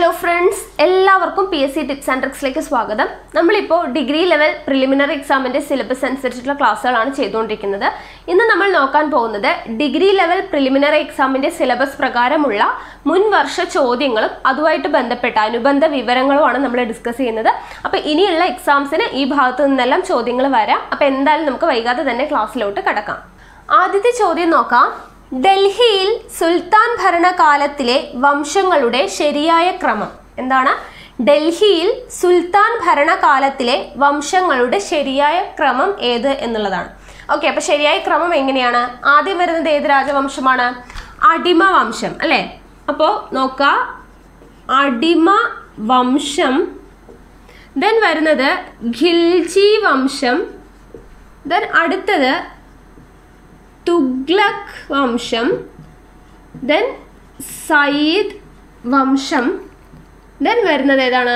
hello friends എല്ലാവർക്കും P S C tips and ട്രിക്സിലേക്ക് സ്വാഗതം നമ്മളിപ്പോൾ ഡിഗ്രി ലെവൽ പ്രിലിമിനറി എക്സാമിന്റെ സിലബസ് അനുസരിച്ചിട്ടുള്ള ക്ലാസ്സുകളാണ് ചെയ്തുകൊണ്ടിരിക്കുന്നത് ഇന്ന് നമ്മൾ നോക്കാൻ പോകുന്നത് ഡിഗ്രി ലെവൽ പ്രിലിമിനറി എക്സാമിന്റെ സിലബസ് പ്രകാരമുള്ള മുൻ വർഷ ചോദ്യങ്ങളും അതുമായിട്ട് ബന്ധപ്പെട്ട അനുബന്ധ വിവരങ്ങളുമാണ് നമ്മൾ ഡിസ്കസ് ചെയ്യുന്നത് അപ്പോൾ ഇനിയുള്ള എക്സാംസിന് ഈ ഭാഗത്തു നിന്നെല്ലാം ചോദ്യങ്ങൾ വരാം അപ്പോൾ എന്തായാലും നമുക്ക് വൈകാതെ തന്നെ ക്ലാസ്സിലോട്ട് കടക്കാം ആദ്യത്തെ ചോദ്യം നോക്കാം ഡൽഹിയിൽ സുൽത്താൻ ഭരണകാലത്തിലെ വംശങ്ങളുടെ ശരിയായ ക്രമം എന്താണ് ഡൽഹിയിൽ സുൽത്താൻ ഭരണകാലത്തിലെ വംശങ്ങളുടെ ശരിയായ ക്രമം ഏത് എന്നുള്ളതാണ് ഓക്കെ അപ്പൊ ശരിയായ ക്രമം എങ്ങനെയാണ് ആദ്യം വരുന്നത് ഏത് രാജവംശമാണ് അടിമ വംശം അല്ലേ അപ്പോൾ നോക്ക അടിമ വംശം ദെൻ വരുന്നത് ഖിൽജി വംശം ദെൻ അടുത്തത് തുഗ്ലക് വംശം ദെൻ സയ്യിദ് വംശം ദെൻ വരുന്നത് ഏതാണ്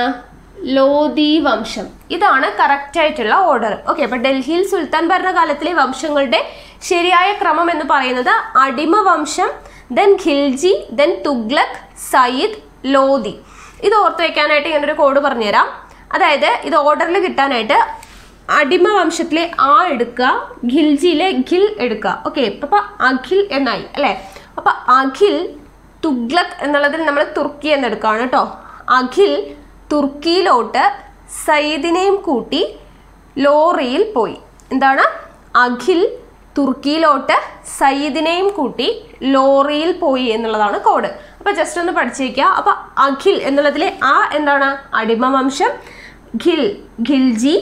ലോധി വംശം ഇതാണ് കറക്റ്റ് ആയിട്ടുള്ള ഓർഡർ ഓക്കെ അപ്പൊ ഡൽഹിയിൽ സുൽത്താൻ ഭരണകാലത്തിലെ വംശങ്ങളുടെ ശരിയായ ക്രമം എന്ന് പറയുന്നത് അടിമ വംശം ദെൻ ഖിൽജി ദെൻ തുഗ്ലക് സയ്യിദ് ലോധി ഇത് ഓർത്ത് വെക്കാനായിട്ട് ഞാനൊരു കോഡ് പറഞ്ഞുതരാം അതായത് ഇത് ഓർഡറിൽ കിട്ടാനായിട്ട് അടിമ വംശത്തിലെ ആ എടുക്കുക ഖിൽജിയിലെ ഖിൽ എടുക്കുക ഓക്കെ അപ്പൊ അഖിൽ എന്നായി അല്ലെ അപ്പൊ അഖിൽ തുഗ്ലക് എന്നുള്ളതിൽ നമ്മൾ തുർക്കി എന്നെടുക്കുകയാണ് കേട്ടോ അഖിൽ തുർക്കിയിലോട്ട് സയ്യിദിനെയും കൂട്ടി ലോറിയിൽ പോയി എന്താണ് അഖിൽ തുർക്കിയിലോട്ട് സയ്യിദിനെയും കൂട്ടി ലോറിയിൽ പോയി എന്നുള്ളതാണ് കോഡ് അപ്പൊ ജസ്റ്റ് ഒന്ന് പഠിച്ചേക്കുക അപ്പൊ അഖിൽ എന്നുള്ളതിലെ ആ എന്താണ് അടിമ വംശം ഖിൽ ഖിൽജി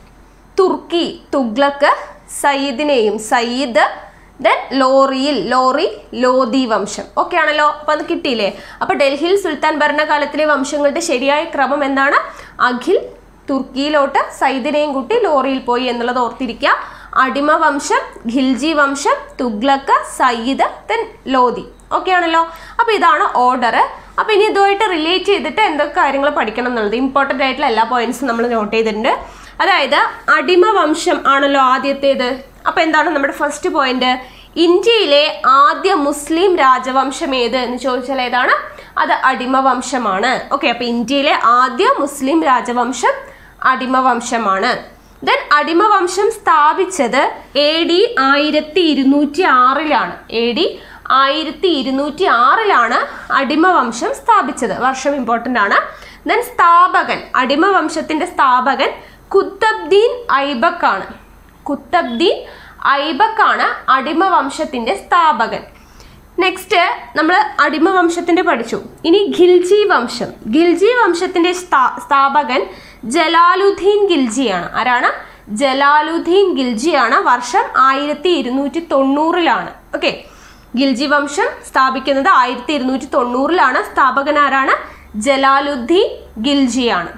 തുർക്കി തുഗ്ലക്ക് സയ്യിദിനെയും സയ്യിദ് ദെൻ ലോറിയിൽ ലോറി ലോധി വംശം ഓക്കെ ആണല്ലോ അപ്പൊ അത് കിട്ടിയില്ലേ അപ്പൊ ഡൽഹിയിൽ സുൽത്താൻ ഭരണകാലത്തിലെ വംശങ്ങളുടെ ശരിയായ ക്രമം എന്താണ് അഖിൽ തുർക്കിയിലോട്ട് സയ്യിദിനെയും കൂട്ടി ലോറിയിൽ പോയി എന്നുള്ളത് ഓർത്തിരിക്കുക അടിമ വംശം ഖിൽജി വംശം തുഗ്ലക്ക് സയ്യിദ് ദെൻ ലോധി ഓക്കെ ആണല്ലോ അപ്പൊ ഇതാണ് ഓർഡർ അപ്പൊ ഇനി ഇതുമായിട്ട് റിലേറ്റ് ചെയ്തിട്ട് എന്തൊക്കെ കാര്യങ്ങൾ പഠിക്കണം എന്നുള്ളത് ഇമ്പോർട്ടൻ്റ് ആയിട്ടുള്ള എല്ലാ പോയിന്റ്സും നമ്മൾ നോട്ട് ചെയ്തിട്ടുണ്ട് അതായത് അടിമ വംശം ആണല്ലോ ആദ്യത്തേത് അപ്പൊ എന്താണ് നമ്മുടെ ഫസ്റ്റ് പോയിന്റ് ഇന്ത്യയിലെ ആദ്യ മുസ്ലിം രാജവംശം ഏത് എന്ന് ചോദിച്ചാൽ ഏതാണ് അത് അടിമ വംശമാണ് ഓക്കെ അപ്പൊ ഇന്ത്യയിലെ ആദ്യ മുസ്ലിം രാജവംശം അടിമ വംശമാണ് ദെൻ അടിമ വംശം സ്ഥാപിച്ചത് എ ഡി ആയിരത്തി ഇരുന്നൂറ്റി ആറിലാണ് എ ഡി ആയിരത്തി ഇരുന്നൂറ്റി ആറിലാണ് അടിമവംശം സ്ഥാപിച്ചത് വർഷം ഇമ്പോർട്ടൻ്റ് ആണ് ദെൻ സ്ഥാപകൻ അടിമവംശത്തിന്റെ സ്ഥാപകൻ കുത്തബ്ദീൻ ഐബക് ആണ് കുത്തബ്ദീൻ ഐബക് ആണ് അടിമവംശത്തിന്റെ സ്ഥാപകൻ നെക്സ്റ്റ് നമ്മൾ അടിമവംശത്തിന്റെ പഠിച്ചു ഇനി ഖിൽജി വംശം ഖിൽജി വംശത്തിന്റെ സ്ഥാപകൻ ജലാലുദ്ദീൻ ഖിൽജിയാണ് ആരാണ് ജലാലുദ്ദീൻ ഖിൽജിയാണ് വർഷം ആയിരത്തി ഇരുന്നൂറ്റി തൊണ്ണൂറിലാണ് ഓക്കെ ഗിൽജി വംശം സ്ഥാപിക്കുന്നത് ആയിരത്തി ഇരുന്നൂറ്റി തൊണ്ണൂറിലാണ് സ്ഥാപകൻ ആരാണ് ജലാലുദ്ദീൻ ഗിൽജിയാണ്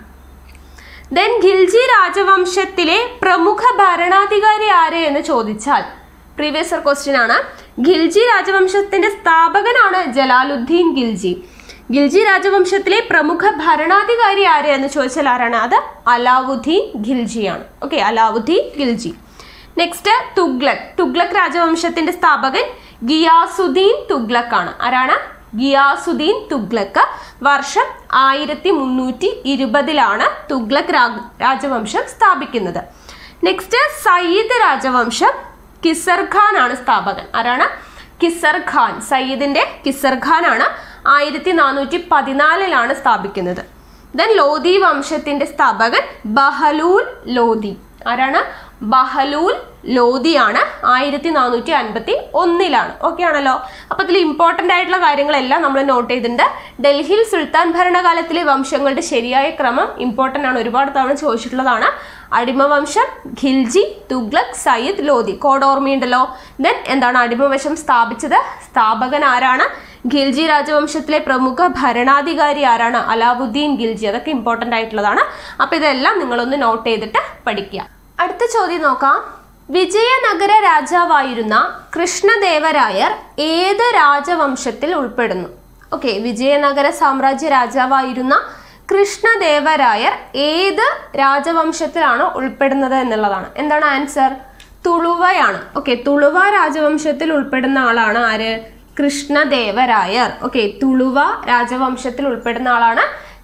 ദെൻ ഖിൽജി രാജവംശത്തിലെ പ്രമുഖ ഭരണാധികാരി ആര് എന്ന് ചോദിച്ചാൽ പ്രീവിയസ് ഇയർ ക്വസ്റ്റ്യൻ ആണ് ഖിൽജി രാജവംശത്തിന്റെ സ്ഥാപകനാണ് ജലാലുദ്ദീൻ ഗിൽജി ഗിൽജി രാജവംശത്തിലെ പ്രമുഖ ഭരണാധികാരി ആര് എന്ന് ചോദിച്ചാൽ ആരാണ് അത് അലാവുദ്ദീൻ ഖിൽജിയാണ് ഓക്കെ അലാവുദ്ദീൻ ഖിൽജി നെക്സ്റ്റ് തുഗ്ലക് തുഗ്ലക് രാജവംശത്തിന്റെ സ്ഥാപകൻ ഗിയാസുദ്ദീൻ തുഗ്ലക് ആണ് ആരാണ് ഗിയാസുദ്ദീൻ തുഗ്ലക്ക് വർഷം ആയിരത്തി മുന്നൂറ്റി ഇരുപതിലാണ് തുഗ്ലക് രാജവംശം സ്ഥാപിക്കുന്നത് നെക്സ്റ്റ് സയ്യിദ് രാജവംശം കിസർ ഖാൻ ആണ് സ്ഥാപകൻ ആരാണ് കിസർ ഖാൻ സയ്യിദിന്റെ കിസർ ഖാൻ ആണ് ആയിരത്തി നാനൂറ്റി പതിനാലിലാണ് സ്ഥാപിക്കുന്നത് ദെൻ ലോധി വംശത്തിന്റെ സ്ഥാപകൻ ബഹലൂൽ ലോധി ആരാണ് ബഹലൂൽ ലോധിയാണ് ആയിരത്തി നാനൂറ്റി അൻപത്തി ഒന്നിലാണ് ഓക്കെ ആണല്ലോ അപ്പൊ ഇതിൽ ഇമ്പോർട്ടന്റ് ആയിട്ടുള്ള കാര്യങ്ങളെല്ലാം നമ്മൾ നോട്ട് ചെയ്തിട്ടുണ്ട് ഡൽഹിയിൽ സുൽത്താൻ ഭരണകാലത്തിലെ വംശങ്ങളുടെ ശരിയായ ക്രമം ഇമ്പോർട്ടന്റ് ആണ് ഒരുപാട് തവണ ചോദിച്ചിട്ടുള്ളതാണ് അടിമവംശം ഖിൽജി തുഗ്ലക് സയ്യിദ് ലോധി കോഡ് ഓർമ്മയുണ്ടല്ലോ ദെൻ എന്താണ് അടിമവശം സ്ഥാപിച്ചത് സ്ഥാപകൻ ആരാണ് ഖിൽജി രാജവംശത്തിലെ പ്രമുഖ ഭരണാധികാരി ആരാണ് അലാവുദ്ദീൻ ഖിൽജി അതൊക്കെ ഇമ്പോർട്ടന്റ് ആയിട്ടുള്ളതാണ് അപ്പൊ ഇതെല്ലാം നിങ്ങളൊന്ന് നോട്ട് ചെയ്തിട്ട് പഠിക്കുക അടുത്ത ചോദ്യം നോക്കാം വിജയനഗര രാജാവായിരുന്ന കൃഷ്ണദേവരായർ ഏത് രാജവംശത്തിൽ ഉൾപ്പെടുന്നു ഓക്കെ വിജയനഗര സാമ്രാജ്യ രാജാവായിരുന്ന കൃഷ്ണദേവരായർ ഏത് രാജവംശത്തിലാണ് ഉൾപ്പെടുന്നത് എന്നുള്ളതാണ് എന്താണ് ആൻസർ തുളുവയാണ് ഓക്കെ തുളുവ രാജവംശത്തിൽ ഉൾപ്പെടുന്ന ആളാണ് ആര് കൃഷ്ണദേവരായർ ഓക്കെ തുളുവ രാജവംശത്തിൽ ഉൾപ്പെടുന്ന ആളാണ്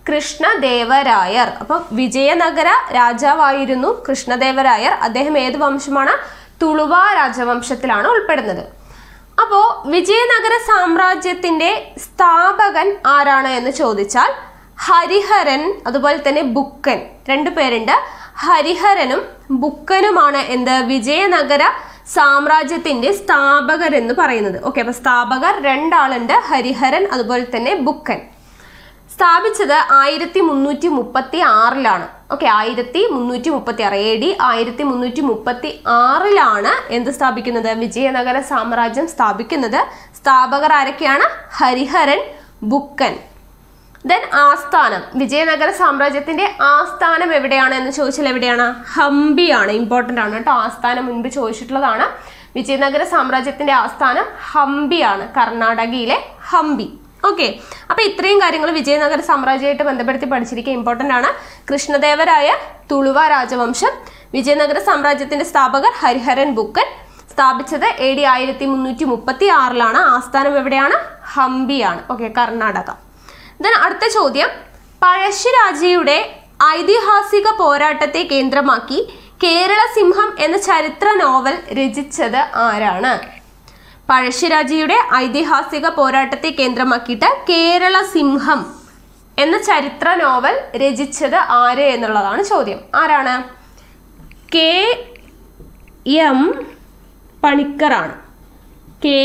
കൃഷ്ണദേവരായർ അപ്പൊ വിജയനഗര രാജാവായിരുന്നു കൃഷ്ണദേവരായർ അദ്ദേഹം ഏത് വംശമാണ് തുളുവ രാജവംശത്തിലാണ് ഉൾപ്പെടുന്നത് അപ്പോ വിജയനഗര സാമ്രാജ്യത്തിന്റെ സ്ഥാപകൻ ആരാണ് എന്ന് ചോദിച്ചാൽ ഹരിഹരൻ അതുപോലെ തന്നെ ബുക്കൻ രണ്ടു പേരുണ്ട് ഹരിഹരനും ബുക്കനുമാണ് എന്ത് വിജയനഗര സാമ്രാജ്യത്തിന്റെ സ്ഥാപകർ എന്ന് പറയുന്നത് ഓക്കെ അപ്പൊ സ്ഥാപകർ രണ്ടാളുണ്ട് ഹരിഹരൻ അതുപോലെ തന്നെ ബുക്കൻ സ്ഥാപിച്ചത് ആയിരത്തി മുന്നൂറ്റി മുപ്പത്തി ആറിലാണ് ഓക്കെ ആയിരത്തി മുന്നൂറ്റി മുപ്പത്തി ആറ് എ ഡി ആയിരത്തി മുന്നൂറ്റി മുപ്പത്തി ആറിലാണ് എന്ത് സ്ഥാപിക്കുന്നത് വിജയനഗര സാമ്രാജ്യം സ്ഥാപിക്കുന്നത് സ്ഥാപകർ ആരൊക്കെയാണ് ഹരിഹരൻ ബുക്കൻ ദെൻ ആസ്ഥാനം വിജയനഗര സാമ്രാജ്യത്തിന്റെ ആസ്ഥാനം എവിടെയാണ് എന്ന് ചോദിച്ചാൽ എവിടെയാണ് ഹംപിയാണ് ഇമ്പോർട്ടന്റ് ആണ് കേട്ടോ ആസ്ഥാനം മുൻപ് ചോദിച്ചിട്ടുള്ളതാണ് വിജയനഗര സാമ്രാജ്യത്തിന്റെ ആസ്ഥാനം ഹംപിയാണ് കർണാടകയിലെ ഹംപി ഓക്കെ അപ്പൊ ഇത്രയും കാര്യങ്ങൾ വിജയനഗര സാമ്രാജ്യമായിട്ട് ബന്ധപ്പെടുത്തി പഠിച്ചിരിക്കുക ഇമ്പോർട്ടന്റ് ആണ് കൃഷ്ണദേവരായ തുളുവ രാജവംശം വിജയനഗര സാമ്രാജ്യത്തിന്റെ സ്ഥാപകർ ഹരിഹരൻ ബുക്കൻ സ്ഥാപിച്ചത് എ ഡി ആയിരത്തി മുന്നൂറ്റി മുപ്പത്തി ആറിലാണ് ആസ്ഥാനം എവിടെയാണ് ഹംപിയാണ് ഓക്കെ കർണാടക ദെൻ അടുത്ത ചോദ്യം പഴശ്ശിരാജയുടെ ഐതിഹാസിക പോരാട്ടത്തെ കേന്ദ്രമാക്കി കേരള സിംഹം എന്ന ചരിത്ര നോവൽ രചിച്ചത് ആരാണ് പഴശ്ശിരാജയുടെ ഐതിഹാസിക പോരാട്ടത്തെ കേന്ദ്രമാക്കിയിട്ട് കേരള സിംഹം എന്ന ചരിത്ര നോവൽ രചിച്ചത് ആര് എന്നുള്ളതാണ് ചോദ്യം ആരാണ് കെ എം പണിക്കറാണ് കെ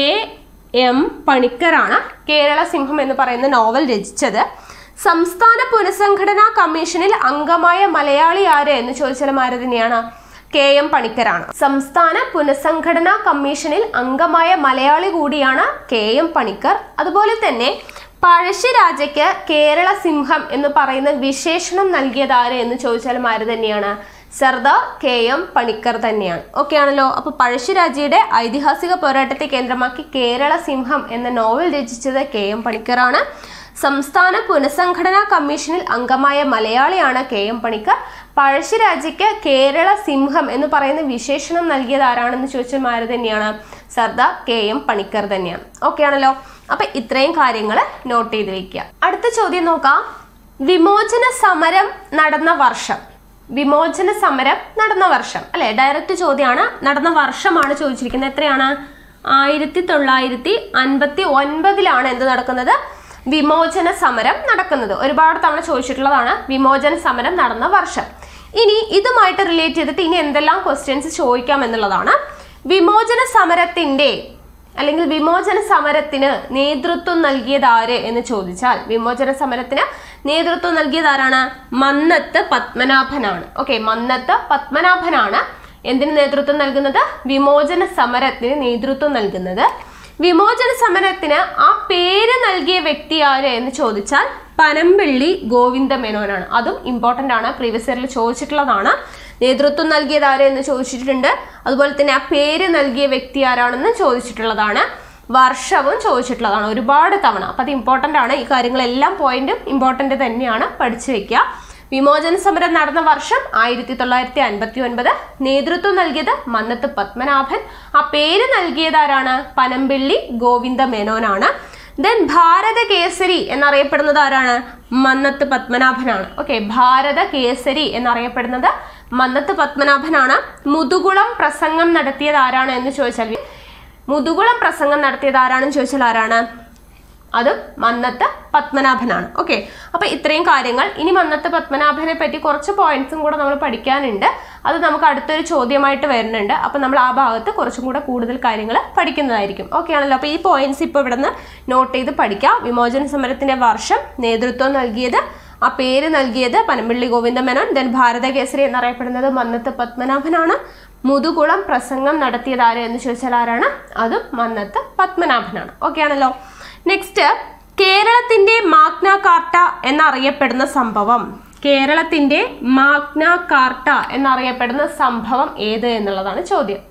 എം പണിക്കറാണ് കേരള സിംഹം എന്ന് പറയുന്ന നോവൽ രചിച്ചത് സംസ്ഥാന പുനഃസംഘടനാ കമ്മീഷനിൽ അംഗമായ മലയാളി ആര് എന്ന് ചോദിച്ചാൽ ആര് തന്നെയാണ് കെ എം പണിക്കരാണ് സംസ്ഥാന പുനഃസംഘടനാ കമ്മീഷനിൽ അംഗമായ മലയാളി കൂടിയാണ് കെ എം പണിക്കർ അതുപോലെ തന്നെ പഴശ്ശിരാജയ്ക്ക് കേരള സിംഹം എന്ന് പറയുന്ന വിശേഷണം നൽകിയത് ആര് എന്ന് ചോദിച്ചാലും ആര് തന്നെയാണ് സർദാർ കെ എം പണിക്കർ തന്നെയാണ് ഓക്കെ ആണല്ലോ അപ്പൊ പഴശ്ശിരാജയുടെ ഐതിഹാസിക പോരാട്ടത്തെ കേന്ദ്രമാക്കി കേരള സിംഹം എന്ന നോവൽ രചിച്ചത് കെ എം പണിക്കറാണ് സംസ്ഥാന പുനഃസംഘടനാ കമ്മീഷനിൽ അംഗമായ മലയാളിയാണ് കെ എം പണിക്കർ പഴശ്ശിരാജയ്ക്ക് കേരള സിംഹം എന്ന് പറയുന്ന വിശേഷണം നൽകിയത് ആരാണെന്ന് ചോദിച്ചാൽ ആര് തന്നെയാണ് സർദാർ കെ എം പണിക്കർ തന്നെയാണ് ഓക്കെ ആണല്ലോ അപ്പൊ ഇത്രയും കാര്യങ്ങൾ നോട്ട് ചെയ്ത് വെക്കുക അടുത്ത ചോദ്യം നോക്കാം വിമോചന സമരം നടന്ന വർഷം വിമോചന സമരം നടന്ന വർഷം അല്ലെ ഡയറക്റ്റ് ചോദ്യമാണ് നടന്ന വർഷമാണ് ചോദിച്ചിരിക്കുന്നത് എത്രയാണ് ആയിരത്തി തൊള്ളായിരത്തി അൻപത്തി ഒൻപതിലാണ് എന്ത് നടക്കുന്നത് വിമോചന സമരം നടക്കുന്നത് ഒരുപാട് തവണ ചോദിച്ചിട്ടുള്ളതാണ് വിമോചന സമരം നടന്ന വർഷം ഇനി ഇതുമായിട്ട് റിലേറ്റ് ചെയ്തിട്ട് ഇനി എന്തെല്ലാം ക്വസ്റ്റ്യൻസ് ചോദിക്കാം എന്നുള്ളതാണ് വിമോചന സമരത്തിന്റെ അല്ലെങ്കിൽ വിമോചന സമരത്തിന് നേതൃത്വം നൽകിയത് ആര് എന്ന് ചോദിച്ചാൽ വിമോചന സമരത്തിന് നേതൃത്വം നൽകിയത് ആരാണ് മന്നത്ത് പത്മനാഭനാണ് ഓക്കെ മന്നത്ത് പത്മനാഭനാണ് എന്തിന് നേതൃത്വം നൽകുന്നത് വിമോചന സമരത്തിന് നേതൃത്വം നൽകുന്നത് വിമോചന സമരത്തിന് ആ പേര് നൽകിയ വ്യക്തി ആര് എന്ന് ചോദിച്ചാൽ പനമ്പിള്ളി ഗോവിന്ദ മേനോനാണ് അതും ഇമ്പോർട്ടന്റ് ആണ് പ്രീവിയസ് ഇയറിൽ ചോദിച്ചിട്ടുള്ളതാണ് നേതൃത്വം നൽകിയത് ആര് എന്ന് ചോദിച്ചിട്ടുണ്ട് അതുപോലെ തന്നെ ആ പേര് നൽകിയ വ്യക്തി ആരാണെന്ന് ചോദിച്ചിട്ടുള്ളതാണ് വർഷവും ചോദിച്ചിട്ടുള്ളതാണ് ഒരുപാട് തവണ അപ്പം അത് ഇമ്പോർട്ടൻ്റ് ആണ് ഈ കാര്യങ്ങളെല്ലാം പോയിന്റും ഇമ്പോർട്ടൻ്റ് തന്നെയാണ് പഠിച്ചു വെക്കുക വിമോചന സമരം നടന്ന വർഷം ആയിരത്തി തൊള്ളായിരത്തി അൻപത്തി ഒൻപത് നേതൃത്വം നൽകിയത് മന്നത്ത് പത്മനാഭൻ ആ പേര് നൽകിയത് ആരാണ് പനമ്പിള്ളി ഗോവിന്ദ മേനോനാണ് ദെൻ ഭാരത കേസരി എന്നറിയപ്പെടുന്നത് ആരാണ് മന്നത്ത് പത്മനാഭനാണ് ഓക്കെ ഭാരത കേസരി എന്നറിയപ്പെടുന്നത് മന്നത്ത് പത്മനാഭനാണ് മുതുകുളം പ്രസംഗം നടത്തിയത് ആരാണ് എന്ന് ചോദിച്ചാൽ മുതുകുളം പ്രസംഗം നടത്തിയത് ആരാണെന്ന് ചോദിച്ചാൽ ആരാണ് അതും മന്നത്ത് പത്മനാഭനാണ് ഓക്കെ അപ്പൊ ഇത്രയും കാര്യങ്ങൾ ഇനി മന്നത്ത് പത്മനാഭനെ പറ്റി കുറച്ച് പോയിന്റ്സും കൂടെ നമ്മൾ പഠിക്കാനുണ്ട് അത് നമുക്ക് അടുത്തൊരു ചോദ്യമായിട്ട് വരുന്നുണ്ട് അപ്പൊ നമ്മൾ ആ ഭാഗത്ത് കുറച്ചും കൂടെ കൂടുതൽ കാര്യങ്ങൾ പഠിക്കുന്നതായിരിക്കും ഓക്കെ ആണല്ലോ അപ്പൊ ഈ പോയിന്റ്സ് ഇപ്പോൾ ഇവിടെ നിന്ന് നോട്ട് ചെയ്ത് പഠിക്കാം വിമോചന സമരത്തിന്റെ വർഷം നേതൃത്വം നൽകിയത് ആ പേര് നൽകിയത് പനമ്പിള്ളി ഗോവിന്ദ മേനോൻ ദെൻ ഭാരതകേസരി എന്നറിയപ്പെടുന്നത് മന്നത്ത് പത്മനാഭനാണ് മുതുകുളം പ്രസംഗം നടത്തിയത് ആര് എന്ന് ചോദിച്ചാൽ ആരാണ് അതും മന്നത്ത് പത്മനാഭനാണ് ഓക്കെ ആണല്ലോ നെക്സ്റ്റ് കേരളത്തിന്റെ മാഗ്ന കാർട്ട എന്നറിയപ്പെടുന്ന സംഭവം കേരളത്തിന്റെ മാഗ്ന കാർട്ട എന്നറിയപ്പെടുന്ന സംഭവം ഏത് എന്നുള്ളതാണ് ചോദ്യം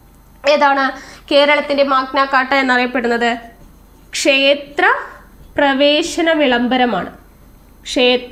ഏതാണ് കേരളത്തിന്റെ മാഗ്ന കാർട്ട എന്നറിയപ്പെടുന്നത് ക്ഷേത്ര പ്രവേശന വിളംബരമാണ് ക്ഷേത്ര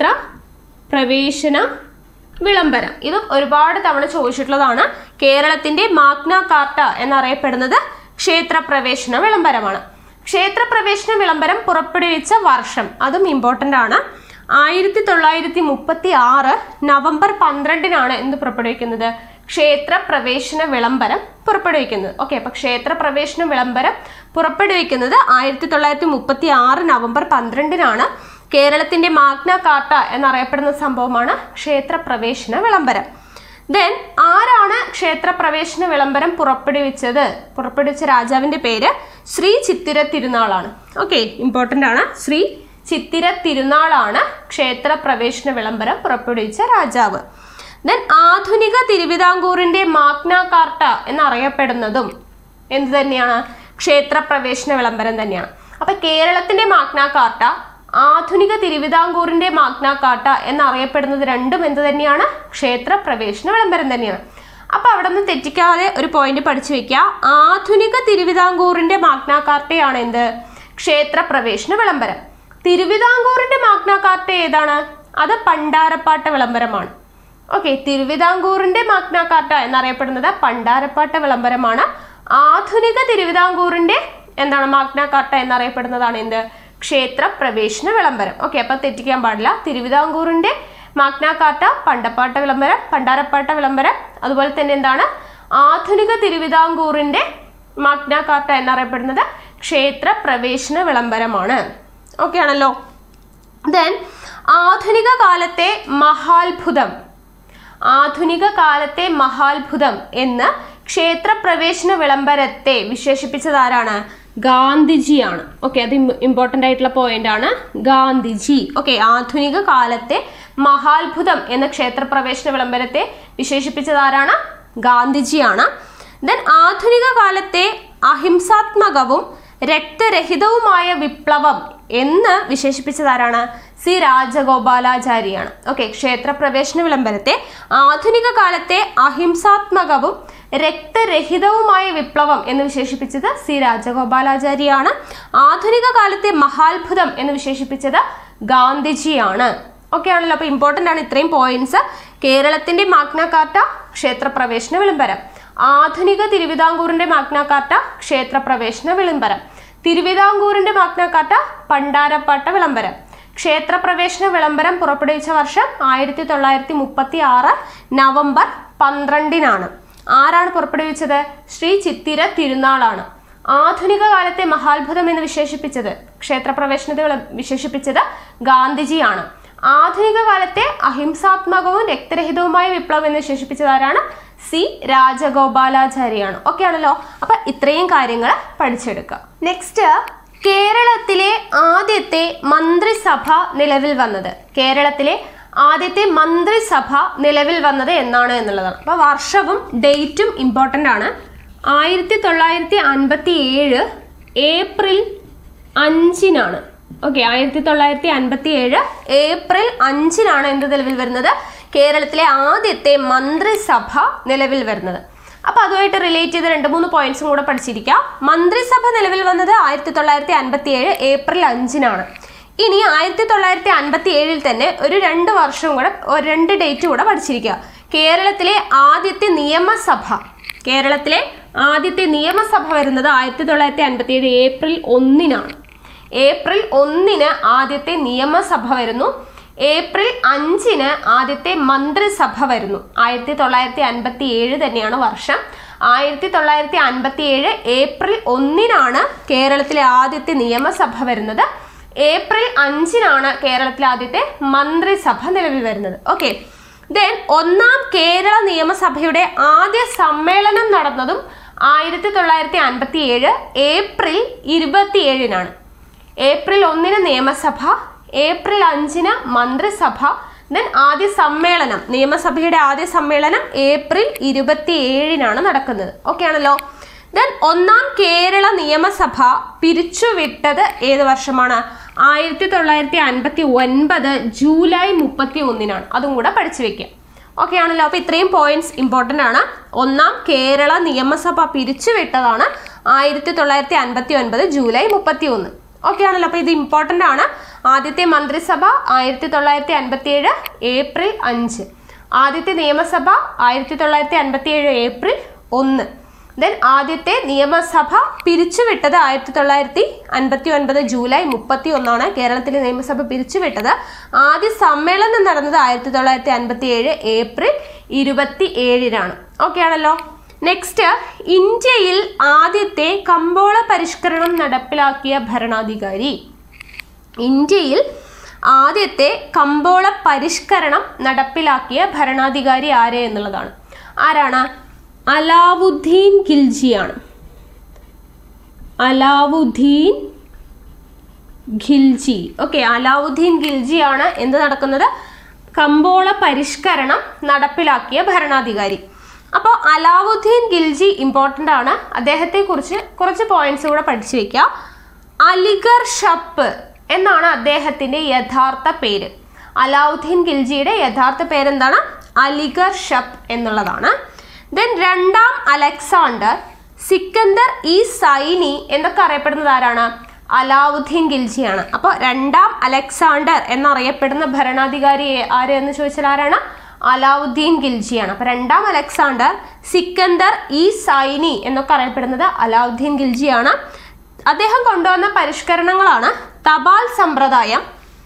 പ്രവേശന വിളംബരം ഇതും ഒരുപാട് തവണ ചോദിച്ചിട്ടുള്ളതാണ് കേരളത്തിന്റെ മാഗ്ന കാർട്ട എന്നറിയപ്പെടുന്നത് ക്ഷേത്ര പ്രവേശന വിളംബരമാണ് ക്ഷേത്ര പ്രവേശന വിളംബരം പുറപ്പെടുവിച്ച വർഷം അതും ഇമ്പോർട്ടന്റ് ആണ് ആയിരത്തി തൊള്ളായിരത്തി മുപ്പത്തി ആറ് നവംബർ പന്ത്രണ്ടിനാണ് എന്ത് പുറപ്പെടുവിക്കുന്നത് ക്ഷേത്ര പ്രവേശന വിളംബരം പുറപ്പെടുവിക്കുന്നത് ഓക്കെ അപ്പൊ ക്ഷേത്ര പ്രവേശന വിളംബരം പുറപ്പെടുവിക്കുന്നത് ആയിരത്തി തൊള്ളായിരത്തി മുപ്പത്തി ആറ് നവംബർ പന്ത്രണ്ടിനാണ് കേരളത്തിന്റെ മാഗ്ന കാർട്ട എന്നറിയപ്പെടുന്ന സംഭവമാണ് ക്ഷേത്ര പ്രവേശന വിളംബരം ദെൻ ആരാണ് ക്ഷേത്ര പ്രവേശന വിളംബരം പുറപ്പെടുവിച്ചത് പുറപ്പെടുവിച്ച രാജാവിന്റെ പേര് ശ്രീ ചിത്തിര തിരുനാളാണ് ഓക്കെ ഇമ്പോർട്ടൻ്റ് ആണ് ശ്രീ ചിത്തിര തിരുനാളാണ് ക്ഷേത്ര പ്രവേശന വിളംബരം പുറപ്പെടുവിച്ച രാജാവ് ദെൻ ആധുനിക തിരുവിതാംകൂറിന്റെ മാഗ്ന കാർട്ട എന്നറിയപ്പെടുന്നതും എന്ത് തന്നെയാണ് ക്ഷേത്ര പ്രവേശന വിളംബരം തന്നെയാണ് അപ്പൊ കേരളത്തിന്റെ മാഗ്ന കാർട്ട ആധുനിക തിരുവിതാംകൂറിന്റെ മാഗ്ന കാർട്ട എന്നറിയപ്പെടുന്നത് രണ്ടും എന്ത് തന്നെയാണ് ക്ഷേത്ര പ്രവേശന വിളംബരം തന്നെയാണ് അപ്പൊ അവിടെ നിന്ന് തെറ്റിക്കാതെ ഒരു പോയിന്റ് പഠിച്ചു വെക്കുക ആധുനിക തിരുവിതാംകൂറിന്റെ മാഗ്ന കാർട്ടയാണ് എന്ത് ക്ഷേത്ര പ്രവേശന വിളംബരം തിരുവിതാംകൂറിന്റെ മാഗ്ന കാർട്ട ഏതാണ് അത് പണ്ടാരപ്പാട്ട വിളംബരമാണ് ഓക്കെ തിരുവിതാംകൂറിന്റെ മാഗ്ന കാർട്ട എന്നറിയപ്പെടുന്നത് പണ്ടാരപ്പാട്ട വിളംബരമാണ് ആധുനിക തിരുവിതാംകൂറിന്റെ എന്താണ് മാഗ്ന കാർട്ട എന്നറിയപ്പെടുന്നതാണ് എന്ത് ക്ഷേത്ര പ്രവേശന വിളംബരം ഓക്കെ അപ്പൊ തെറ്റിക്കാൻ പാടില്ല തിരുവിതാംകൂറിന്റെ മാഗ്ന കാർട്ട പണ്ടപ്പാട്ട വിളംബരം പണ്ടാരപ്പാട്ട വിളംബരം അതുപോലെ തന്നെ എന്താണ് ആധുനിക തിരുവിതാംകൂറിന്റെ മാഗ്ന കാർട്ട എന്നറിയപ്പെടുന്നത് ക്ഷേത്ര പ്രവേശന വിളംബരമാണ് ഓക്കെ ആണല്ലോ ദെൻ ആധുനിക കാലത്തെ മഹാത്ഭുതം ആധുനിക കാലത്തെ മഹാത്ഭുതം എന്ന് ക്ഷേത്രപ്രവേശന വിളംബരത്തെ വിശേഷിപ്പിച്ചത് ആരാണ് ഗാന്ധിജിയാണ് ഓക്കെ അത് ഇമ്പോർട്ടൻ്റ് ആയിട്ടുള്ള പോയിന്റ് ആണ് ഗാന്ധിജി ഓക്കെ ആധുനിക കാലത്തെ മഹാത്ഭുതം എന്ന ക്ഷേത്രപ്രവേശന വിളംബരത്തെ വിശേഷിപ്പിച്ചത് ആരാണ് ഗാന്ധിജിയാണ് ദെൻ ആധുനിക കാലത്തെ അഹിംസാത്മകവും രക്തരഹിതവുമായ വിപ്ലവം എന്ന് വിശേഷിപ്പിച്ചതാരാണ് സി രാജഗോപാലാചാരിയാണ് ഓക്കെ ക്ഷേത്രപ്രവേശന വിളംബരത്തെ ആധുനിക കാലത്തെ അഹിംസാത്മകവും രക്തരഹിതവുമായ വിപ്ലവം എന്ന് വിശേഷിപ്പിച്ചത് സി രാജഗോപാലാചാരിയാണ് ആധുനിക കാലത്തെ മഹാത്ഭുതം എന്ന് വിശേഷിപ്പിച്ചത് ഗാന്ധിജിയാണ് ഓക്കെ ആണല്ലോ അപ്പൊ ഇമ്പോർട്ടന്റ് ആണ് ഇത്രയും പോയിന്റ്സ് കേരളത്തിന്റെ മാഗ്ന കാർട്ട ക്ഷേത്രപ്രവേശന വിളംബരം ആധുനിക തിരുവിതാംകൂറിന്റെ മാഗ്ന കാർട്ട ക്ഷേത്രപ്രവേശന വിളംബരം തിരുവിതാംകൂറിന്റെ മാഗ്ന കാർട്ട പണ്ടാരപ്പാട്ട വിളംബരം ക്ഷേത്രപ്രവേശന വിളംബരം പുറപ്പെടുവിച്ച വർഷം ആയിരത്തി തൊള്ളായിരത്തി മുപ്പത്തി ആറ് നവംബർ പന്ത്രണ്ടിനാണ് ആരാണ് പുറപ്പെടുവിച്ചത് ശ്രീ ചിത്തിര തിരുനാളാണ് ആധുനിക കാലത്തെ മഹാത്ഭുതം എന്ന് വിശേഷിപ്പിച്ചത് ക്ഷേത്രപ്രവേശനത്തെ വിള- വിശേഷിപ്പിച്ചത് ഗാന്ധിജിയാണ് ആധുനിക കാലത്തെ അഹിംസാത്മകവും രക്തരഹിതവുമായ വിപ്ലവം എന്ന് വിശേഷിപ്പിച്ചത് ആരാണ് സി രാജഗോപാലാചാരിയാണ് ഓക്കെ ആണല്ലോ അപ്പൊ ഇത്രയും കാര്യങ്ങൾ പഠിച്ചെടുക്കുക നെക്സ്റ്റ് കേരളത്തിലെ ആദ്യത്തെ മന്ത്രിസഭ നിലവിൽ വന്നത് കേരളത്തിലെ ആദ്യത്തെ മന്ത്രിസഭ നിലവിൽ വന്നത് എന്നാണ് എന്നുള്ളതാണ് അപ്പൊ വർഷവും ഡേറ്റും ഇമ്പോർട്ടൻ്റ് ആണ് ആയിരത്തി തൊള്ളായിരത്തി അൻപത്തി ഏഴ് ഏപ്രിൽ അഞ്ചിനാണ് ഓക്കെ ആയിരത്തി തൊള്ളായിരത്തി അൻപത്തി ഏഴ് ഏപ്രിൽ അഞ്ചിനാണ് എന്ത് നിലവിൽ വരുന്നത് കേരളത്തിലെ ആദ്യത്തെ മന്ത്രിസഭ നിലവിൽ വരുന്നത് അപ്പൊ അതുമായിട്ട് റിലേറ്റ് ചെയ്ത രണ്ട് മൂന്ന് പോയിന്റ്സും കൂടെ പഠിച്ചിരിക്കാം മന്ത്രിസഭ നിലവിൽ വന്നത് ആയിരത്തി തൊള്ളായിരത്തി അൻപത്തി ഏഴ് ഏപ്രിൽ അഞ്ചിനാണ് ഇനി ആയിരത്തി തൊള്ളായിരത്തി അൻപത്തി ഏഴിൽ തന്നെ ഒരു രണ്ട് വർഷവും കൂടെ ഒരു രണ്ട് ഡേറ്റ് കൂടെ പഠിച്ചിരിക്കുക കേരളത്തിലെ ആദ്യത്തെ നിയമസഭ കേരളത്തിലെ ആദ്യത്തെ നിയമസഭ വരുന്നത് ആയിരത്തി തൊള്ളായിരത്തി അൻപത്തി ഏഴ് ഏപ്രിൽ ഒന്നിനാണ് ഏപ്രിൽ ഒന്നിന് ആദ്യത്തെ നിയമസഭ വരുന്നു ഏപ്രിൽ അഞ്ചിന് ആദ്യത്തെ മന്ത്രിസഭ വരുന്നു ആയിരത്തി തൊള്ളായിരത്തി അൻപത്തി ഏഴ് തന്നെയാണ് വർഷം ആയിരത്തി തൊള്ളായിരത്തി അൻപത്തി ഏഴ് ഏപ്രിൽ ഒന്നിനാണ് കേരളത്തിലെ ആദ്യത്തെ നിയമസഭ വരുന്നത് ഏപ്രിൽ അഞ്ചിനാണ് കേരളത്തിലെ ആദ്യത്തെ മന്ത്രിസഭ നിലവിൽ വരുന്നത് ഓക്കെ ദെൻ ഒന്നാം കേരള നിയമസഭയുടെ ആദ്യ സമ്മേളനം നടന്നതും ആയിരത്തി തൊള്ളായിരത്തി അൻപത്തി ഏഴ് ഏപ്രിൽ ഇരുപത്തിയേഴിനാണ് ഏപ്രിൽ ഒന്നിന് നിയമസഭ ഏപ്രിൽ അഞ്ചിന് മന്ത്രിസഭ ദെൻ ആദ്യ സമ്മേളനം നിയമസഭയുടെ ആദ്യ സമ്മേളനം ഏപ്രിൽ ഇരുപത്തി ഏഴിനാണ് നടക്കുന്നത് ഓക്കെ ആണല്ലോ ദെൻ ഒന്നാം കേരള നിയമസഭ പിരിച്ചുവിട്ടത് ഏത് വർഷമാണ് ആയിരത്തി തൊള്ളായിരത്തി അൻപത്തി ഒൻപത് ജൂലൈ മുപ്പത്തി ഒന്നിനാണ് അതും കൂടെ പഠിച്ചു വെക്കാം ഓക്കെ ആണല്ലോ അപ്പൊ ഇത്രയും പോയിന്റ്സ് ഇമ്പോർട്ടന്റ് ആണ് ഒന്നാം കേരള നിയമസഭ പിരിച്ചുവിട്ടതാണ് ആയിരത്തി തൊള്ളായിരത്തി അൻപത്തി ഒൻപത് ജൂലൈ മുപ്പത്തി ഒന്ന് ഓക്കെ ആണല്ലോ അപ്പൊ ഇത് ഇമ്പോർട്ടന്റ് ആണ് ആദ്യത്തെ മന്ത്രിസഭ ആയിരത്തി തൊള്ളായിരത്തി അൻപത്തി ഏഴ് ഏപ്രിൽ അഞ്ച് ആദ്യത്തെ നിയമസഭ ആയിരത്തി തൊള്ളായിരത്തി അൻപത്തി ഏഴ് ഏപ്രിൽ ഒന്ന് ദെൻ ആദ്യത്തെ നിയമസഭ പിരിച്ചുവിട്ടത് ആയിരത്തി തൊള്ളായിരത്തി അൻപത്തി ഒൻപത് ജൂലൈ മുപ്പത്തി ഒന്നാണ് കേരളത്തിലെ നിയമസഭ പിരിച്ചുവിട്ടത് ആദ്യ സമ്മേളനം നടന്നത് ആയിരത്തി തൊള്ളായിരത്തി അൻപത്തി ഏഴ് ഏപ്രിൽ ഇരുപത്തി ഏഴിനാണ് ഓക്കെ ആണല്ലോ നെക്സ്റ്റ് ഇന്ത്യയിൽ ആദ്യത്തെ കമ്പോള പരിഷ്കരണം നടപ്പിലാക്കിയ ഭരണാധികാരി ഇന്ത്യയിൽ ആദ്യത്തെ കമ്പോള പരിഷ്കരണം നടപ്പിലാക്കിയ ഭരണാധികാരി ആര് എന്നുള്ളതാണ് ആരാണ് അലാവുദ്ദീൻ ഖിൽജിയാണ് അലാവുദ്ദീൻ ഖിൽജി ഓക്കെ അലാവുദ്ദീൻ ഖിൽജിയാണ് എന്ത് നടക്കുന്നത് കമ്പോള പരിഷ്കരണം നടപ്പിലാക്കിയ ഭരണാധികാരി അപ്പോൾ അലാവുദ്ദീൻ ഖിൽജി ഇമ്പോർട്ടൻ്റ് ആണ് അദ്ദേഹത്തെ കുറിച്ച് കുറച്ച് പോയിന്റ്സ് കൂടെ പഠിച്ചു വെക്കുക അലിഗർ ഷപ്പ് എന്നാണ് അദ്ദേഹത്തിന്റെ യഥാർത്ഥ പേര് അലാവുദ്ദീൻ ഖിൽജിയുടെ യഥാർത്ഥ പേരെന്താണ് അലിഗർ ഷപ്പ് എന്നുള്ളതാണ് ദെൻ രണ്ടാം അലക്സാണ്ടർ സിക്കന്ദർ ഈ സൈനി എന്നൊക്കെ അറിയപ്പെടുന്നത് ആരാണ് അലാവുദ്ദീൻ ഖിൽജിയാണ് അപ്പോൾ രണ്ടാം അലക്സാണ്ടർ എന്നറിയപ്പെടുന്ന ഭരണാധികാരി ആര് എന്ന് ചോദിച്ചാൽ ആരാണ് അലാവുദ്ദീൻ ഖിൽജിയാണ് അപ്പോൾ രണ്ടാം അലക്സാണ്ടർ സിക്കന്ദർ ഈ സൈനി എന്നൊക്കെ അറിയപ്പെടുന്നത് അലാവുദ്ദീൻ ഖിൽജിയാണ് അദ്ദേഹം കൊണ്ടുവന്ന പരിഷ്കരണങ്ങളാണ് തപാൽ സമ്പ്രദായം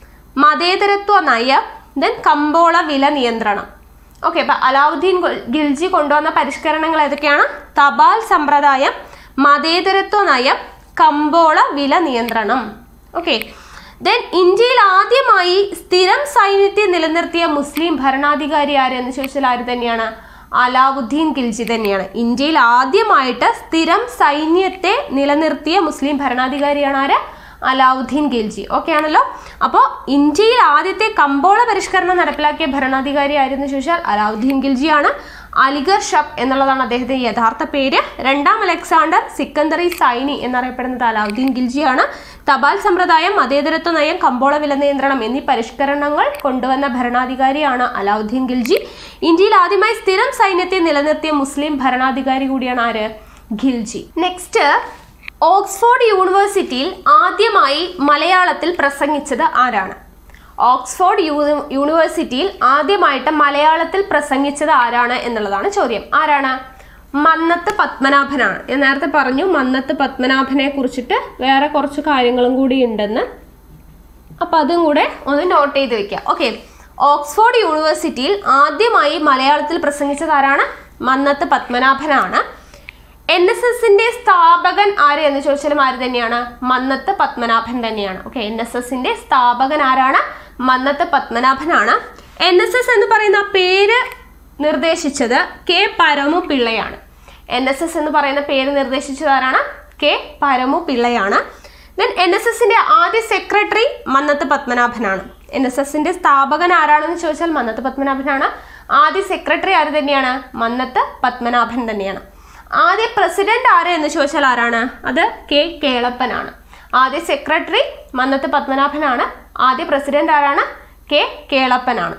മതേതരത്വ നയം ദെൻ കമ്പോള വില നിയന്ത്രണം ഓക്കെ അപ്പൊ അലാവുദ്ദീൻ ഗുൽ- ഖിൽജി കൊണ്ടുവന്ന പരിഷ്കരണങ്ങൾ ഏതൊക്കെയാണ് തപാൽ സമ്പ്രദായം മതേതരത്വ നയം കമ്പോള വില നിയന്ത്രണം ഓക്കെ ദെൻ ഇന്ത്യയിൽ ആദ്യമായി സ്ഥിരം സൈന്യത്തെ നിലനിർത്തിയ മുസ്ലിം ഭരണാധികാരി ആര് എന്ന് ചോദിച്ചാൽ ആര് തന്നെയാണ് അലാവുദ്ദീൻ ഖിൽജി തന്നെയാണ് ഇന്ത്യയിൽ ആദ്യമായിട്ട് സ്ഥിരം സൈന്യത്തെ നിലനിർത്തിയ മുസ്ലിം ഭരണാധികാരിയാണ് ആര് അലാവുദ്ദീൻ ഖിൽജി ഓക്കെ ആണല്ലോ അപ്പോൾ ഇന്ത്യയിൽ ആദ്യത്തെ കമ്പോള പരിഷ്കരണം നടപ്പിലാക്കിയ ഭരണാധികാരി ആരെന്ന് ചോദിച്ചാൽ അലാവുദ്ദീൻ ഖിൽജിയാണ് അലിഗർ ഷപ്പ് എന്നുള്ളതാണ് അദ്ദേഹത്തിന്റെ യഥാർത്ഥ പേര് രണ്ടാം അലക്സാണ്ടർ സിക്കന്ദറി സൈനി എന്നറിയപ്പെടുന്നത് അലാവുദ്ദീൻ ഖിൽജിയാണ് തപാൽ സമ്പ്രദായം മതേതരത്വ നയം കമ്പോള വില നിയന്ത്രണം എന്നീ പരിഷ്കരണങ്ങൾ കൊണ്ടുവന്ന ഭരണാധികാരിയാണ് അലാവുദ്ദീൻ ഖിൽജി ഇന്ത്യയിൽ ആദ്യമായി സ്ഥിരം സൈന്യത്തെ നിലനിർത്തിയ മുസ്ലിം ഭരണാധികാരി കൂടിയാണ് ആര് ഖിൽജി നെക്സ്റ്റ് ഓക്സ്ഫോർഡ് യൂണിവേഴ്സിറ്റിയിൽ ആദ്യമായി മലയാളത്തിൽ പ്രസംഗിച്ചത് ആരാണ് ഓക്സ്ഫോർഡ് യൂ- യൂണിവേഴ്സിറ്റിയിൽ ആദ്യമായിട്ട് മലയാളത്തിൽ പ്രസംഗിച്ചത് ആരാണ് എന്നുള്ളതാണ് ചോദ്യം ആരാണ് മന്നത്ത് പത്മനാഭനാണ് ഞാൻ നേരത്തെ പറഞ്ഞു മന്നത്ത് പത്മനാഭനെ കുറിച്ചിട്ട് വേറെ കുറച്ച് കാര്യങ്ങളും കൂടി ഉണ്ടെന്ന് അപ്പൊ അതും കൂടെ ഒന്ന് നോട്ട് ചെയ്ത് വെക്കുക ഓക്കെ ഓക്സ്ഫോർഡ് യൂണിവേഴ്സിറ്റിയിൽ ആദ്യമായി മലയാളത്തിൽ പ്രസംഗിച്ചത് ആരാണ് മന്നത്ത് പത്മനാഭനാണ് എൻ എസ് എസിന്റെ സ്ഥാപകൻ ആര് എന്ന് ചോദിച്ചാലും ആര് തന്നെയാണ് മന്നത്ത് പത്മനാഭൻ തന്നെയാണ് ഓക്കെ എൻ എസ് എസിന്റെ സ്ഥാപകൻ ആരാണ് മന്നത്ത് പത്മനാഭനാണ് എൻ എസ് എസ് എന്ന് പറയുന്ന പേര് നിർദ്ദേശിച്ചത് കെ പരമു പിള്ളയാണ് എൻ എസ് എസ് എന്ന് പറയുന്ന പേര് നിർദ്ദേശിച്ചത് ആരാണ് കെ പരമു പിള്ളയാണ് ദെൻ എൻ എസ് എസിന്റെ ആദ്യ സെക്രട്ടറി മന്നത്ത് പത്മനാഭനാണ് എൻ എസ് എസിന്റെ സ്ഥാപകൻ ആരാണെന്ന് ചോദിച്ചാൽ മന്നത്ത് പത്മനാഭനാണ് ആദ്യ സെക്രട്ടറി ആര് തന്നെയാണ് മന്നത്ത് പത്മനാഭൻ തന്നെയാണ് ആദ്യ പ്രസിഡന്റ് ആര് എന്ന് ചോദിച്ചാൽ ആരാണ് അത് കെ കേളപ്പനാണ് ആദ്യ സെക്രട്ടറി മന്നത്ത് പത്മനാഭനാണ് ആദ്യ പ്രസിഡന്റ് ആരാണ് കെ കേളപ്പനാണ്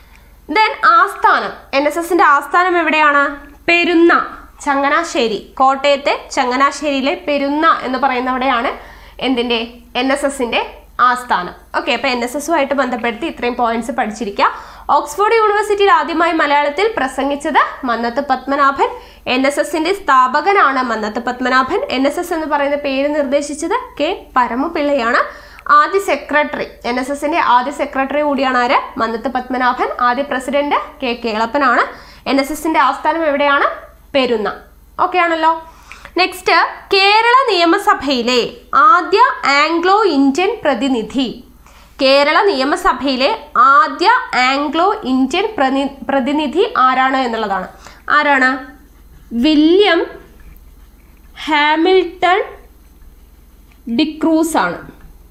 ദെൻ ആസ്ഥാനം എൻ എസ് എസിന്റെ ആസ്ഥാനം എവിടെയാണ് പെരുന്ന ചങ്ങനാശ്ശേരി കോട്ടയത്തെ ചങ്ങനാശ്ശേരിയിലെ പെരുന്ന എന്ന് പറയുന്നവിടെയാണ് എന്തിന്റെ എൻ എസ് എസിന്റെ ആസ്ഥാനം ഓക്കെ അപ്പൊ എൻ എസ് എസുമായിട്ട് ബന്ധപ്പെടുത്തി ഇത്രയും പോയിന്റ്സ് പഠിച്ചിരിക്കുക ഓക്സ്ഫോർഡ് യൂണിവേഴ്സിറ്റിയിൽ ആദ്യമായി മലയാളത്തിൽ പ്രസംഗിച്ചത് മന്നത്ത് പത്മനാഭൻ എൻ എസ് എസിന്റെ സ്ഥാപകനാണ് Mannath Padmanabhan N S S എന്ന് പറയുന്ന പേര് നിർദ്ദേശിച്ചത് കെ പരമപിള്ളയാണ് ആദ്യ സെക്രട്ടറി എൻ എസ് എസിന്റെ ആദ്യ സെക്രട്ടറി കൂടിയാണ് ആര് മന്നത്ത് പത്മനാഭൻ ആദ്യ പ്രസിഡന്റ് കെ കേളപ്പനാണ് എൻ എസ് എസിന്റെ ആസ്ഥാനം എവിടെയാണ് പെരുന്ന ഓക്കെ ആണല്ലോ നെക്സ്റ്റ് കേരള നിയമസഭയിലെ ആദ്യ ആംഗ്ലോ ഇന്ത്യൻ പ്രതിനിധി കേരള നിയമസഭയിലെ ആദ്യ ആംഗ്ലോ ഇന്ത്യൻ പ്രതി പ്രതിനിധി ആരാണ് എന്നുള്ളതാണ് ആരാണ് വില്യം ഹാമിൽട്ടൺ ഡിക്രൂസ് ആണ്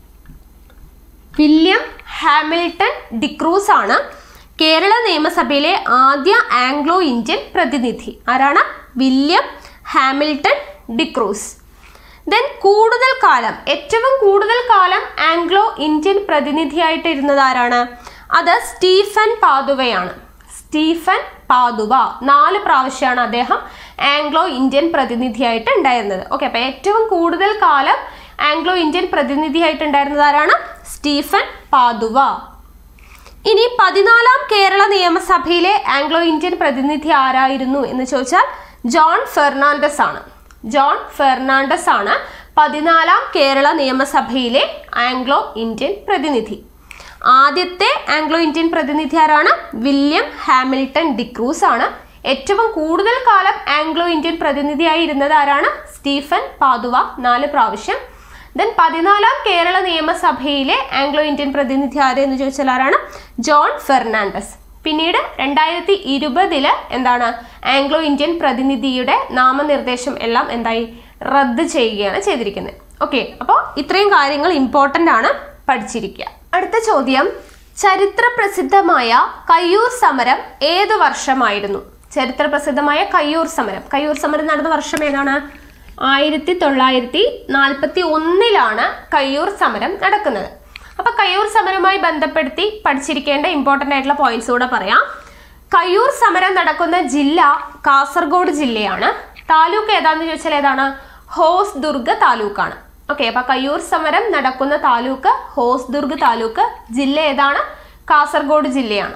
വില്യം ഹാമിൽട്ടൺ ഡിക്രൂസ് ആണ് കേരള നിയമസഭയിലെ ആദ്യ ആംഗ്ലോ ഇന്ത്യൻ പ്രതിനിധി ആരാണ് വില്യം ഹാമിൽട്ടൺ ഡിക്രൂസ് ദെൻ കൂടുതൽ കാലം ഏറ്റവും കൂടുതൽ കാലം ആംഗ്ലോ ഇന്ത്യൻ പ്രതിനിധിയായിട്ട് ഇരുന്നത് ആരാണ് അത് സ്റ്റീഫൻ പാതുവയാണ് സ്റ്റീഫൻ പാതുവ നാല് പ്രാവശ്യമാണ് അദ്ദേഹം ആംഗ്ലോ ഇന്ത്യൻ പ്രതിനിധിയായിട്ട് ഉണ്ടായിരുന്നത് ഓക്കെ അപ്പൊ ഏറ്റവും കൂടുതൽ കാലം ആംഗ്ലോ ഇന്ത്യൻ പ്രതിനിധിയായിട്ട് ഉണ്ടായിരുന്നത് ആരാണ് സ്റ്റീഫൻ പാതുവ ഇനി പതിനാലാം കേരള നിയമസഭയിലെ ആംഗ്ലോ ഇന്ത്യൻ പ്രതിനിധി ആരായിരുന്നു എന്ന് ചോദിച്ചാൽ ജോൺ ഫെർണാണ്ടസ് ആണ് ജോൺ ഫെർണാണ്ടസ് ആണ് പതിനാലാം കേരള നിയമസഭയിലെ ആംഗ്ലോ ഇന്ത്യൻ പ്രതിനിധി ആദ്യത്തെ ആംഗ്ലോ ഇന്ത്യൻ പ്രതിനിധി ആരാണ് വില്യം ഹാമിൽട്ടൺ ഡിക്രൂസ് ആണ് ഏറ്റവും കൂടുതൽ കാലം ആംഗ്ലോ ഇന്ത്യൻ പ്രതിനിധിയായി ഇരുന്നത് ആരാണ് സ്റ്റീഫൻ പാതുവ നാല് പ്രാവശ്യം ദെൻ പതിനാലാം കേരള നിയമസഭയിലെ ആംഗ്ലോ ഇന്ത്യൻ പ്രതിനിധി ആര് എന്ന് ചോദിച്ചാൽ ആരാണ് ജോൺ ഫെർണാണ്ടസ് പിന്നീട് രണ്ടായിരത്തി ഇരുപതില് എന്താണ് ആംഗ്ലോ ഇന്ത്യൻ പ്രതിനിധിയുടെ നാമനിർദ്ദേശം എല്ലാം എന്തായി റദ്ദ് ചെയ്യുകയാണ് ചെയ്തിരിക്കുന്നത് ഓക്കെ അപ്പോൾ ഇത്രയും കാര്യങ്ങൾ ഇമ്പോർട്ടൻ്റ് ആണ് പഠിച്ചിരിക്കുക അടുത്ത ചോദ്യം ചരിത്ര പ്രസിദ്ധമായ കയ്യൂർ സമരം ഏത് വർഷമായിരുന്നു ചരിത്ര പ്രസിദ്ധമായ കയ്യൂർ സമരം കയ്യൂർ സമരം നടന്ന വർഷം ഏതാണ് ആയിരത്തി തൊള്ളായിരത്തി നാൽപ്പത്തി ഒന്നിലാണ് കയ്യൂർ സമരം നടക്കുന്നത് അപ്പൊ കയ്യൂർ സമരവുമായി ബന്ധപ്പെടുത്തി പഠിച്ചിരിക്കേണ്ട ഇമ്പോർട്ടൻ്റ് ആയിട്ടുള്ള പോയിന്റ്സ് കൂടെ പറയാം കയ്യൂർ സമരം നടക്കുന്ന ജില്ല കാസർഗോഡ് ജില്ലയാണ് താലൂക്ക് ഏതാന്ന് ചോദിച്ചാൽ ഏതാണ് ഹോസ് ദുർഗ് താലൂക്കാണ് ഓക്കെ അപ്പൊ കയ്യൂർ സമരം നടക്കുന്ന താലൂക്ക് ഹോസ് ദുർഗ് താലൂക്ക് ജില്ല ഏതാണ് കാസർഗോഡ് ജില്ലയാണ്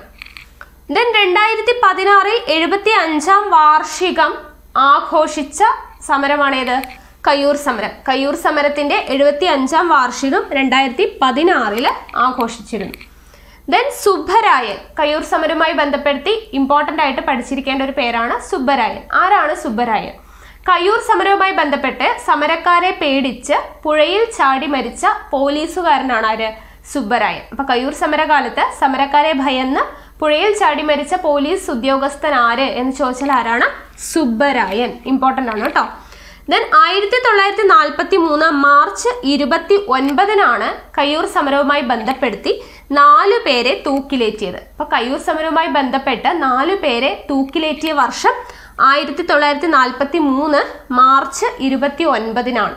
ദെൻ രണ്ടായിരത്തി പതിനാറിൽ എഴുപത്തി അഞ്ചാം വാർഷികം ആഘോഷിച്ച സമരമാണേത് കയ്യൂർ സമരം കയ്യൂർ സമരത്തിന്റെ എഴുപത്തി അഞ്ചാം വാർഷികം രണ്ടായിരത്തി പതിനാറില് ആഘോഷിച്ചിരുന്നു ദെൻ സുബ്ബരായൻ കയ്യൂർ സമരവുമായി ബന്ധപ്പെടുത്തി ഇമ്പോർട്ടൻ്റ് ആയിട്ട് പഠിച്ചിരിക്കേണ്ട ഒരു പേരാണ് സുബ്ബരായൻ ആരാണ് സുബ്ബരായൻ കയ്യൂർ സമരവുമായി ബന്ധപ്പെട്ട് സമരക്കാരെ പേടിച്ച് പുഴയിൽ ചാടി മരിച്ച പോലീസുകാരനാണ് ആര് സുബ്ബരായൻ അപ്പൊ കയ്യൂർ സമരകാലത്ത് സമരക്കാരെ ഭയന്ന് പുഴയിൽ ചാടി മരിച്ച പോലീസ് ഉദ്യോഗസ്ഥൻ ആര് എന്ന് ചോദിച്ചാൽ ആരാണ് സുബ്ബരായൻ ഇമ്പോർട്ടൻ്റ് ആണ് കേട്ടോ ദെൻ ആയിരത്തി തൊള്ളായിരത്തി നാൽപ്പത്തി മൂന്ന് മാർച്ച് ഇരുപത്തി ഒൻപതിനാണ് കയ്യൂർ സമരവുമായി ബന്ധപ്പെടുത്തി നാലു പേരെ തൂക്കിലേറ്റിയത് അപ്പൊ കയ്യൂർ സമരവുമായി ബന്ധപ്പെട്ട് നാലു പേരെ തൂക്കിലേറ്റിയ വർഷം ആയിരത്തി തൊള്ളായിരത്തി നാൽപ്പത്തി മൂന്ന് മാർച്ച് ഇരുപത്തി ഒൻപതിനാണ്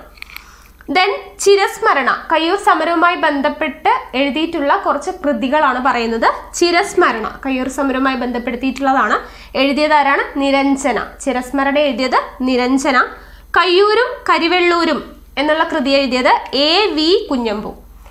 ദെൻ ചിരസ്മരണ കയ്യൂർ സമരവുമായി ബന്ധപ്പെട്ട് എഴുതിയിട്ടുള്ള കുറച്ച് കൃതികളാണ് പറയുന്നത് ചിരസ്മരണ കയ്യൂർ സമരവുമായി ബന്ധപ്പെടുത്തിയിട്ടുള്ളതാണ് എഴുതിയത് ആരാണ് നിരഞ്ജന ചിരസ്മരണ എഴുതിയത് നിരഞ്ജന കയ്യൂരും കരിവെള്ളൂരും എന്നുള്ള കൃതി എഴുതിയത് A V Kunhambu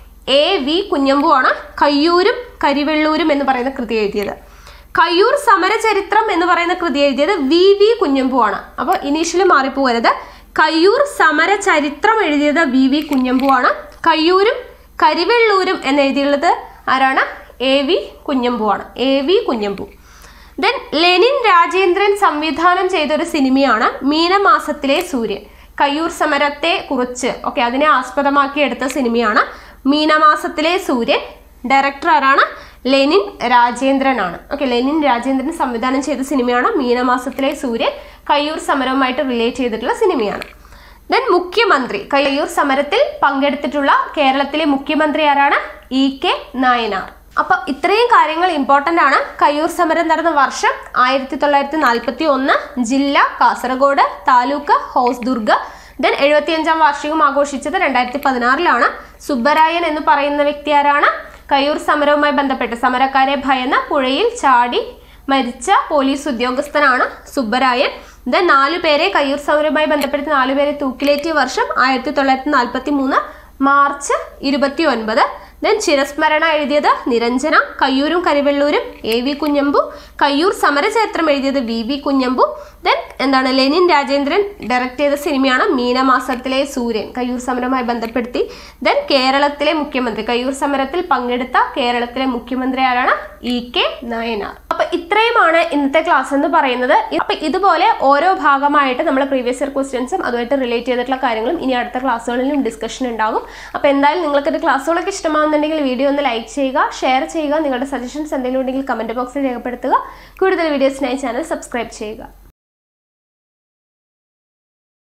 A V Kunhambu ആണ് കയ്യൂരും കരിവെള്ളൂരും എന്ന് പറയുന്ന കൃതി എഴുതിയത് കയ്യൂർ സമരചരിത്രം എന്ന് പറയുന്ന കൃതി എഴുതിയത് വി വി കുഞ്ഞമ്പു ആണ് അപ്പോൾ ഇനീഷ്യലി മാറിപ്പോകരുത് കയ്യൂർ സമരചരിത്രം എഴുതിയത് വി വി കുഞ്ഞമ്പു ആണ് കയ്യൂരും കരിവെള്ളൂരും എന്ന് എഴുതിയുള്ളത് ആരാണ് എ വി കുഞ്ഞമ്പു ആണ് A V Kunhambu then Lenin Rajendran സംവിധാനം ചെയ്ത ഒരു സിനിമയാണ് മീനമാസത്തിലെ സൂര്യൻ കയ്യൂർ സമരത്തെ കുറിച്ച് ഓക്കെ അതിനെ ആസ്പദമാക്കി എടുത്ത സിനിമയാണ് മീനമാസത്തിലെ സൂര്യൻ ഡയറക്ടർ ആരാണ് ലെനിൻ രാജേന്ദ്രൻ ആണ് ഓക്കെ ലെനിൻ രാജേന്ദ്രൻ സംവിധാനം ചെയ്ത സിനിമയാണ് മീനമാസത്തിലെ സൂര്യൻ കയ്യൂർ സമരവുമായിട്ട് റിലേറ്റ് ചെയ്തിട്ടുള്ള സിനിമയാണ് ദെൻ മുഖ്യമന്ത്രി കയ്യൂർ സമരത്തിൽ പങ്കെടുത്തിട്ടുള്ള കേരളത്തിലെ മുഖ്യമന്ത്രി ആരാണ് ഇ കെ നായനാർ അപ്പൊ ഇത്രയും കാര്യങ്ങൾ ഇമ്പോർട്ടന്റ് ആണ് കയ്യൂർ സമരം നടന്ന വർഷം ആയിരത്തി തൊള്ളായിരത്തി നാൽപ്പത്തി ഒന്ന് ജില്ല കാസർഗോഡ് താലൂക്ക് ഹോസ് ദുർഗ് ദെൻ എഴുപത്തിയഞ്ചാം വാർഷികം ആഘോഷിച്ചത് രണ്ടായിരത്തി പതിനാറിലാണ് സുബ്ബരായൻ എന്ന് പറയുന്ന വ്യക്തി ആരാണ് കയ്യൂർ സമരവുമായി ബന്ധപ്പെട്ട് സമരക്കാരെ ഭയന്ന് പുഴയിൽ ചാടി മരിച്ച പോലീസ് ഉദ്യോഗസ്ഥനാണ് സുബ്ബരായൻ ദെൻ നാലു പേരെ കയ്യൂർ സമരവുമായി ബന്ധപ്പെടുത്തി നാലു പേരെ തൂക്കിലേറ്റിയ വർഷം ആയിരത്തി തൊള്ളായിരത്തി നാൽപ്പത്തി മൂന്ന് മാർച്ച് ഇരുപത്തി ഒൻപത് ദെൻ ചിരസ്മരണ എഴുതിയത് നിരഞ്ജന കയ്യൂരും കരിവെള്ളൂരും എ വി കുഞ്ഞമ്പു കയ്യൂർ സമരചരിത്രം എഴുതിയത് വി വി കുഞ്ഞമ്പു ദെൻ എന്താണ് ലെനിൻ രാജേന്ദ്രൻ ഡയറക്റ്റ് ചെയ്ത സിനിമയാണ് മീനമാസത്തിലെ സൂര്യൻ കയ്യൂർ സമരവുമായി ബന്ധപ്പെടുത്തി ദെൻ കേരളത്തിലെ മുഖ്യമന്ത്രി കയ്യൂർ സമരത്തിൽ പങ്കെടുത്ത കേരളത്തിലെ മുഖ്യമന്ത്രി ആരാണ് ഇ കെ നായനാർ അപ്പൊ ഇത്രയുമാണ് ഇന്നത്തെ ക്ലാസ് എന്ന് പറയുന്നത് അപ്പൊ ഇതുപോലെ ഓരോ ഭാഗമായിട്ട് നമ്മൾ പ്രീവിയസ് ഇയർ ക്വസ്റ്റ്യൻസും അതുമായിട്ട് റിലേറ്റ് ചെയ്തിട്ടുള്ള കാര്യങ്ങളും ഇനി അടുത്ത ക്ലാസ്സുകളിലും ഡിസ്കഷൻ ഉണ്ടാകും അപ്പോൾ എന്തായാലും നിങ്ങൾക്ക് ഇത് ക്ലാസ്സുകളൊക്കെ ഇഷ്ടമാകുന്നുണ്ടെങ്കിൽ വീഡിയോ ഒന്ന് ലൈക്ക് ചെയ്യുക ഷെയർ ചെയ്യുക നിങ്ങളുടെ സജഷൻസ് എന്തെങ്കിലും ഉണ്ടെങ്കിൽ കമന്റ് ബോക്സിൽ രേഖപ്പെടുത്തുക കൂടുതൽ വീഡിയോസിനായി ചാനൽ സബ്സ്ക്രൈബ് ചെയ്യുക